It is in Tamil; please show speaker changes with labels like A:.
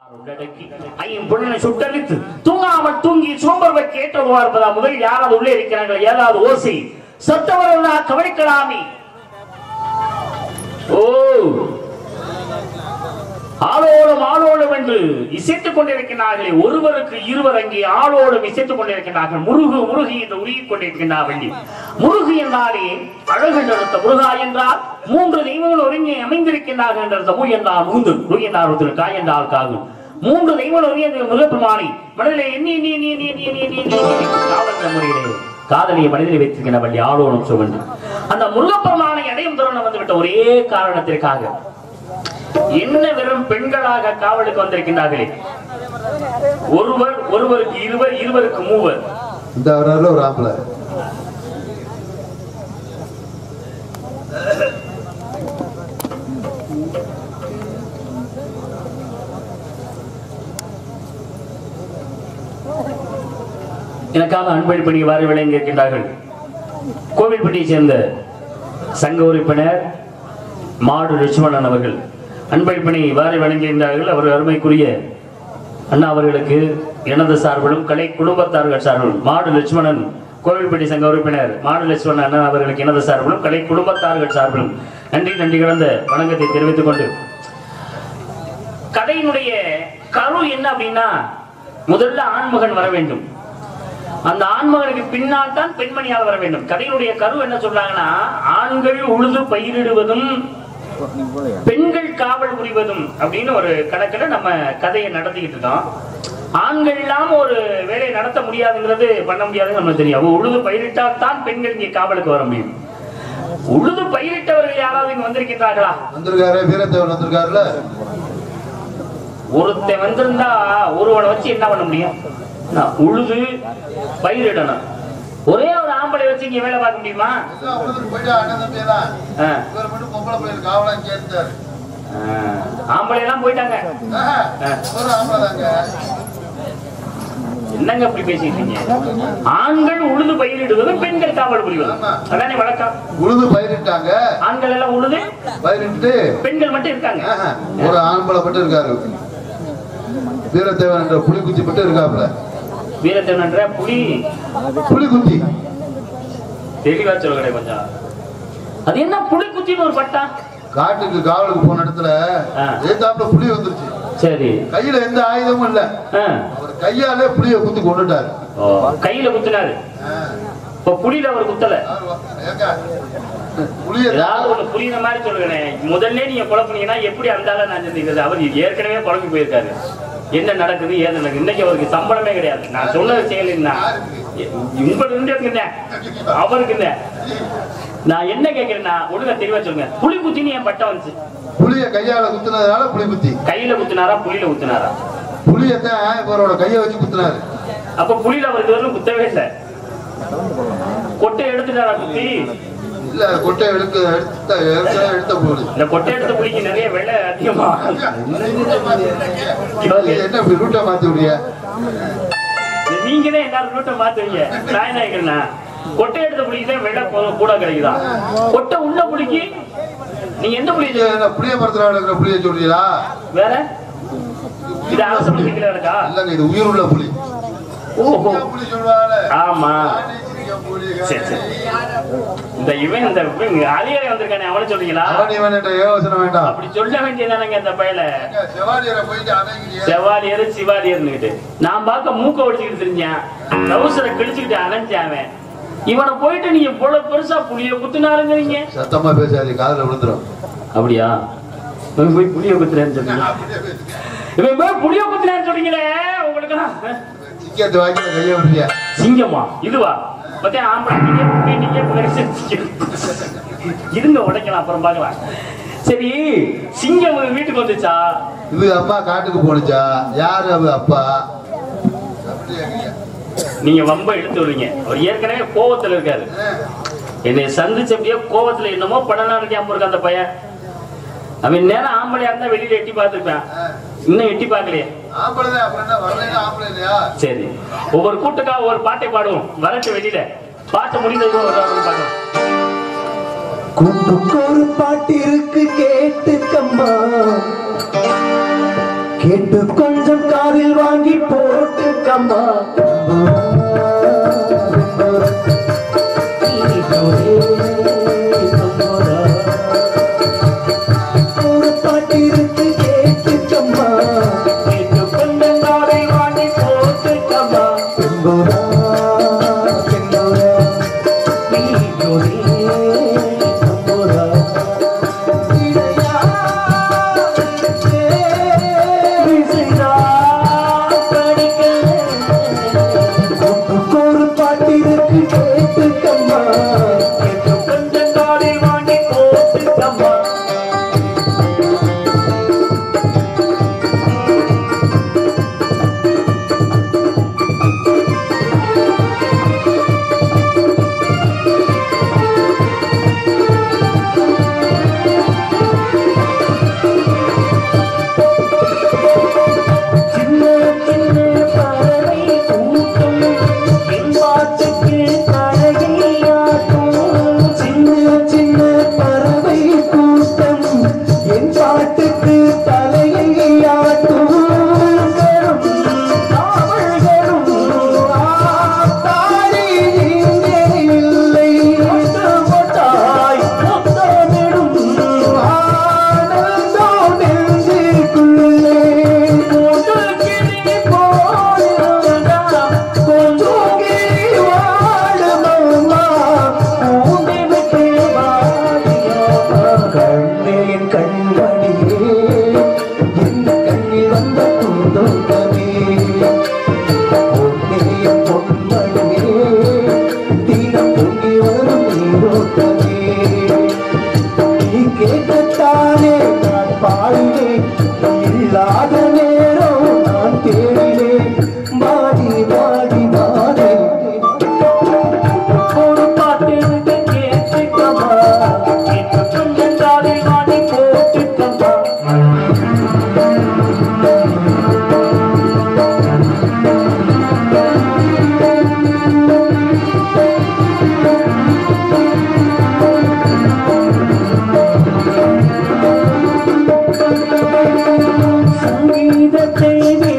A: உள்ளடக்கி ஐம்பொழுதை சுட்டரித்து தூங்காமல் தூங்கி சோம்பர்வை கேட்டதுவா இருப்பதா முதலில் யாராவது உள்ளே இருக்கிறார்கள் ஏதாவது ஓசை சத்தவர்கள் கவனிக்கலாமே ஓ ஆளோடும் ஆளோடும் என்று இசைத்துக் கொண்டிருக்கிறார்களே ஒருவருக்கு இருவர் அங்கே ஆளோடும் இசைத்துக் கொண்டிருக்கிறார்கள் முருகு முருகு என்று உருகிக் கொண்டிருக்கின்றார்கள் முருகு என்றாலே அழகு நிறுத்த முருகா என்றால் மூன்று தெய்வங்கள் ஒருங்கே அமைந்திருக்கின்றார்கள் என்ற மூ என்றால் மூன்று ரு என்றால் ஒருத்தர் காய் என்றால் காகும் மூன்று தெய்வங்கள் ஒருங்கே முருகப்பெருமானி மனதிலே எண்ணி எண்ணி எண்ணி எண்ணி எண்ணி எண்ணி எண்ணி எண்ணி எண்ணி காவல் முறையிலே காதலியை மனதில் வைத்திருக்கின்ற வள்ளி ஆளோடும் சுவண்டு அந்த முருகப்பெருமானை அடையும் தருணம் வந்துவிட்ட ஒரே காரணத்திற்காக என்ன வெறும் பெண்களாக காவலுக்கு வந்திருக்கின்றார்களே ஒருவர் ஒருவருக்கு இருவர் இருவருக்கு மூவர்
B: இந்த வர்றாருல ஒரு ஆம்பளை
A: எனக்காக அன்பளிப்பணி வாரி விளங்கி இருக்கின்றார்கள் கோவில்பட்டியை சேர்ந்த சங்க உறுப்பினர் மாடு லட்சுமணன் அவர்கள் அன்பளிப்பணி வாரி வழங்கியிருந்தார்கள் அவர் அருமைக்குரிய அண்ணா அவர்களுக்கு எனது சார்பிலும் கலை குடும்பத்தார்கள் சார்பிலும் மாடு லட்சுமணன் கோவில்பட்டி சங்க உறுப்பினர் மாடு லட்சுமணன் அண்ணா அவர்களுக்கு எனது சார்பிலும் கலை குடும்பத்தார்கள் சார்பிலும் நன்றி நன்றி கலந்த வணக்கத்தை தெரிவித்துக் கொண்டு கதையினுடைய கரு என்ன அப்படின்னா முதல்ல ஆண்மகன் வர வேண்டும் அந்த ஆண்மகனுக்கு பின்னால் தான் பெண்மணியாக வர வேண்டும் கதையினுடைய கரு என்ன சொல்றாங்கன்னா ஆண்கள் உழுது பயிரிடுவதும் பெண்கள் காவல் புரிவதும் அப்படின்னு ஒரு கணக்குல நம்ம கதையை நடத்திக்கிட்டு இருக்கோம் ஆண்கள் இல்லாம ஒரு வேலையை நடத்த முடியாதுங்கிறது பண்ண முடியாதுன்னு நமக்கு தெரியும் அப்போ உழுது பயிரிட்டால் தான் பெண்கள் இங்கே காவலுக்கு வர முடியும் உழுது பயிரிட்டவர்கள் யாராவது இங்க வந்திருக்கின்றார்களா
B: வந்திருக்காரு வீரத்தேவன் வந்திருக்காருல
A: ஒருத்தன் வந்திருந்தா ஒருவனை வச்சு என்ன பண்ண முடியும் நான் உழுது பயிரிடணும் ஒரே ஒரு ஆம்பளை வச்சு இங்க வேலை பார்க்க முடியுமா
B: போயிட்டா அண்ணன் தம்பி எல்லாம்
A: ஆ.
B: இவர் மட்டும் பொம்பளை பிள்ளைங்க காவலாம் கேட்டாரு
A: ஆ. ஆம்பளை எல்லாம் போயிட்டாங்க
B: ஒரு ஆம்பளை தாங்க
A: என்னங்க அப்படி பேசிட்டு இருக்கீங்க ஆண்கள் உழுது பயிரிடுவதும் பெண்கள் காவல் புரிவதும் அதானே வழக்கம்
B: உழுது பயிரிட்டாங்க
A: ஆண்கள் எல்லாம் உழுது
B: பயிரிட்டு
A: பெண்கள் மட்டும் இருக்காங்க
B: ஆஹா, ஒரு ஆம்பளை மட்டும் இருக்காரு வீரத்தேவன் என்ற புலிக்குச்சி மட்டும் இருக்காப்புல
A: வீரத்தேவன்ற புலி
B: புலிக்குச்சி
A: தெளிவா சொல்லுங்க கொஞ்சம் அது என்ன புலி குத்தின்னு ஒரு பட்டா
B: காட்டுக்கு காவலுக்கு போன இடத்துல
A: ஆ.
B: ஏத்தாப்புல புலி வந்துருச்சு
A: சரி
B: கையில எந்த ஆயுதமும் இல்ல
A: ஆ.
B: அவர் கையாலே புலிய குத்தி கொண்டுட்டாரு
A: ஓ, கையில குத்துனாரு இப்ப புலியில அவர் குத்தல
B: ஏங்க, புலிய
A: ஏதாவது ஒண்ணு புரியுற மாதிரி சொல்லுங்களேன் முதல்ல நீங்க குழப்பினீங்கன்னா எப்படி அந்த ஆளை நான் சந்திக்கிறது அவர் ஏற்கனவே குழம்பி போயிருக்காரு என்ன நடக்குது ஏது நடக்குது இன்னைக்கு அவருக்கு சம்பளமே கிடையாது நான் சொன்னது செய்யலைன்னா உங்களுக்கு இருந்து இருக்குங்க அவருக்கு இல்ல நான் என்ன கேட்கிறேன்னா ஒழுங்கா தெளிவா சொல்லுங்க புலி குத்தின்னு என் பட்டம் வந்துச்சு
B: புலிய கையால குத்துனதுனால புலி குத்தி
A: கையில குத்துனாரா புலியில குத்துனாரா
B: புலியத்தான் இவரோட கைய வச்சு குத்துனாரு
A: அப்ப புலியில அவருக்கு வரலும் குத்தவே இல்லை கொட்டை எடுத்துட்டாரா குத்தி
B: இல்ல கொட்டை எடுக்க எடுத்த எடுத்த எடுத்த போடு
A: இந்த கொட்டை எடுத்த புலிக்கு நிறைய வெள்ளை அதிகமா
B: என்ன இப்படி ரூட்டை மாத்தி விடிய
A: நீங்க தான் எல்லாரும் ரூட்டை மாத்துவீங்க நாயநாயகர்னா கொட்டை எடுத்த புலிக்கு தான் வெள்ளை கொ- கூட கிடைக்குதா கொட்டை உள்ள புலிக்கு நீங்க எந்த புலி
B: என்ன புளிய மரத்துல இருக்கிற புளிய சொல்றீங்களா
A: வேற இது அரச புலிக்கு இருக்கா
B: இல்லங்க இது உயிர் உள்ள புலி
A: ஓஹோ
B: புலி சொல்லுவாங்க
A: ஆமா சரி சரி இந்த இவன் இந்த அரியரை வந்திருக்கானே அவனை சொல்றீங்களா
B: அவன் இவன் என்ற யோசனை வேண்டாம்
A: அப்படி சொல்ல வேண்டியதானங்க இந்த பயல
B: செவாலியரை போயிட்டு அடங்கிய
A: செவாலியரு சிவாலியர்னுகிட்டு நான் பார்க்க மூக்க ஒடிச்சுக்கிட்டு தெரிஞ்சேன் ரவுசரை கிழிச்சுக்கிட்டு அலைஞ்சேன் அவன் இவனை போயிட்டு நீங்க இவ்வளவு பெருசா புளிய குத்துனாருங்கிறீங்க
B: சத்தமா பேசாதே காதுல விழுந்துரும்
A: அப்படியா இவன் போய் புளிய குத்துறேன்னு சொல்றீங்க இவன் போய் புளிய குத்துறேன்னு சொல்றீங்களே உங்களுக்கு
B: சிக்கத்து வாக்கில கைய விடுறியா
A: சிங்கமா இதுவா பத்தியா ஆம்பளை நீங்க புலி நீங்க பெருசு சிங்கம். இருங்க உடைக்கலாம் அப்புறம் பார்க்கலாம் சரி சிங்கம் உங்க வீட்டுக்கு வந்துச்சா
B: இது அப்பா காட்டுக்கு போனுச்சா யாரு அவ அப்பா அப்படி கேக்குறியா?
A: நீங்க வம்ப எடுத்து விடுறீங்க அவர் ஏற்கனவே கோவத்துல இருக்காரு என்னை சந்திச்ச அப்படியே கோவத்துல என்னமோ படம் இருக்காம இருக்கு அந்த பையன் அவன் நேரம் ஆம்பளையா இருந்தா வெளியில எட்டி பார்த்திருப்பேன் இன்னும் எட்டி பார்க்கலையே
B: ஆம்பளைதான் அப்புறம் என்ன வரலைன்னா ஆம்பளை இல்லையா
A: சரி ஒவ்வொரு கூட்டுக்கா ஒவ்வொரு பாட்டை பாடுவோம் வரட்டு வெளியில பாட்டு முடிந்தது பார்க்கலாம்
C: கூட்டுக்கு ஒரு பாட்டு இருக்கு கேட்டுக்கம்மா கேட்டு கொஞ்சம் காதில் வாங்கி போட்டு கம்மா ஒரு பாட்டு இருக்கு கேட்டு கம்மா
A: கேட்டு கொஞ்சம் காதை வாங்கி போட்டு கம்மா
C: பெண்போரா பெண்போரா
A: நீ ஜோடி
C: பெண்போரா ஒரு பாட்டு இருக்கு கேட்டு கம்மா
A: கேட்டு கொஞ்சம் காதை வாங்கி போட்டு கம்மா சின்ன சின்ன பறவை கூட்டம் என் பாட்டுக்கு தடையாட்டும்
C: சின்ன சின்ன பறவை கூட்டம் என் பாட்டுக்கு தலையை ஆட்டும் அவள்களும் ஆத்தாடி இங்கே இல்லை
A: போட்டாய் முத்தமிடும்
C: ஆனந்தம் நெஞ்சுக்குள்ளே
A: கிளி போயிருந்தா
C: தூங்கி வாழுமம்மா
A: பூந்தி விட்டு வாடியோமா
C: கண்ணே என் கண்மணியே என் கண்ணில் வந்த பூந்தோட்டமே பொன்னே என் பொன்மணியே தீனம் பொங்கி வரும் நீரோட்டமே நீ கேட்கத்தானே நான் பாடினேன் நீ இல்லாத நேரம் நான் தேடினேன் மாடி மாடி மாறே
A: ஒரு பாட்டு இருக்கு கேட்டுக்கம்மா கேட்டு கொஞ்சம் காதை வாங்கி போட்டுக்கம்மா சங்கீதத்தை